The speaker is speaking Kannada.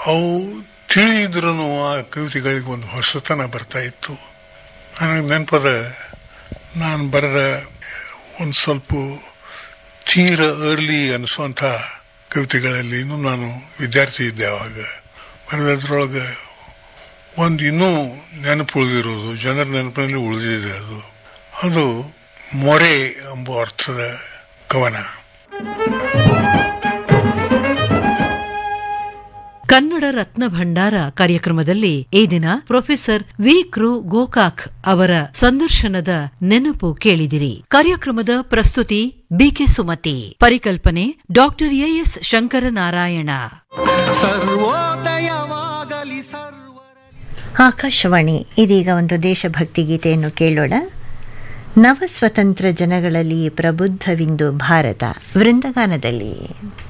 ಅವು ತಿಳಿಯಿದ್ರೂ ಆ ಕವಿತೆಗಳಿಗೆ ಒಂದು ಹೊಸತನ ಬರ್ತಾ ಇತ್ತು ನನಗೆ ನೆನಪದ ನಾನು ಬರೆದ ಒಂದು ಸ್ವಲ್ಪ ತೀರ ಅರ್ಲಿ ಅನಿಸುವಂಥ ಕವಿತೆಗಳಲ್ಲಿ ಇನ್ನೂ ನಾನು ವಿದ್ಯಾರ್ಥಿ ಇದ್ದೆ ಆವಾಗ ಬರೆದದ್ರೊಳಗೆ ಒಂದು ಇನ್ನೂ ನೆನಪು ಉಳಿದಿರೋದು ಜನರ ನೆನಪಿನಲ್ಲಿ ಉಳಿದಿದೆ ಅದು ಅದು ಮೊರೆ ಎಂಬ ಅರ್ಥದ ಕವನ ಕನ್ನಡ ರತ್ನ ಭಂಡಾರ ಕಾರ್ಯಕ್ರಮದಲ್ಲಿ ಈ ದಿನ ಪ್ರೊಫೆಸರ್ ವಿ ಕೃ ಗೋಕಾಕ್ ಅವರ ಸಂದರ್ಶನದ ನೆನಪು ಕೇಳಿದಿರಿ ಕಾರ್ಯಕ್ರಮದ ಪ್ರಸ್ತುತಿ ಬಿಕೆ ಸುಮತಿ ಪರಿಕಲ್ಪನೆ ಡಾಕ್ಟರ್ ಎಎಸ್ ಶಂಕರನಾರಾಯಣ ಸರ್ವೋದಯವಾಗಲಿ ಸರ್ವರ ಆಕಾಶವಾಣಿ ಇದೀಗ ಒಂದು ದೇಶಭಕ್ತಿ ಗೀತೆಯನ್ನು ಕೇಳೋಣ ನವ ಸ್ವತಂತ್ರ ಜನಗಳಲ್ಲಿ ಪ್ರಬುದ್ಧವಿಂದು ಭಾರತ ವೃಂದಗಾನದಲ್ಲಿ